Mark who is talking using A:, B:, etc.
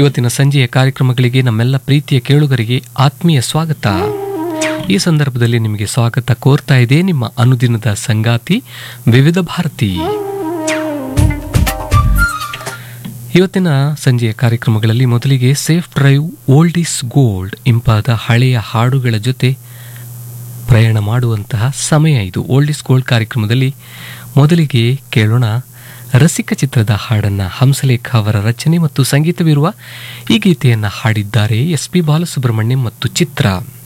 A: ಇವತ್ತಿನ ಸಂಜೆಯ ಕಾರ್ಯಕ್ರಮಗಳಿಗೆ ನಮ್ಮೆಲ್ಲ ಪ್ರೀತಿಯ ಕೇಳುಗರಿಗೆ ಆತ್ಮೀಯ ಸ್ವಾಗತ ಈ ಸಂದರ್ಭದಲ್ಲಿ ನಿಮಗೆ ಸ್ವಾಗತ ಕೋರ್ತಾ ಇದೆ ನಿಮ್ಮ ಅನುದಿನದ ಸಂಗಾತಿ ವಿವಿಧ ಭಾರತಿ ಇವತ್ತಿನ ಸಂಜೆಯ ಕಾರ್ಯಕ್ರಮಗಳಲ್ಲಿ ಮೊದಲಿಗೆ safe drive old is gold ಇಂಪಾದ ಹಳೆಯ ಹಾಡುಗಳ ಜೊತೆ ಪ್ರಯಾಣ ಮಾಡುವಂತಹ ಸಮಯ ಇದು ಓಲ್ಡ್ ಈಸ್ ಗೋಲ್ಡ್ ಕಾರ್ಯಕ್ರಮದಲ್ಲಿ ಮೊದಲಿಗೆ ಕೇಳೋಣ ರಸಿಕ ಚಿತ್ರದ ಹಾಡನ್ನ ಹಂಸಲೇಖ ಅವರ ರಚನೆ ಮತ್ತು ಸಂಗೀತವಿರುವ ಈ ಗೀತೆಯನ್ನ ಹಾಡಿದ್ದಾರೆ ಎಸ್ ಪಿ ಬಾಲಸುಬ್ರಹ್ಮಣ್ಯಂ ಮತ್ತು ಚಿತ್ರ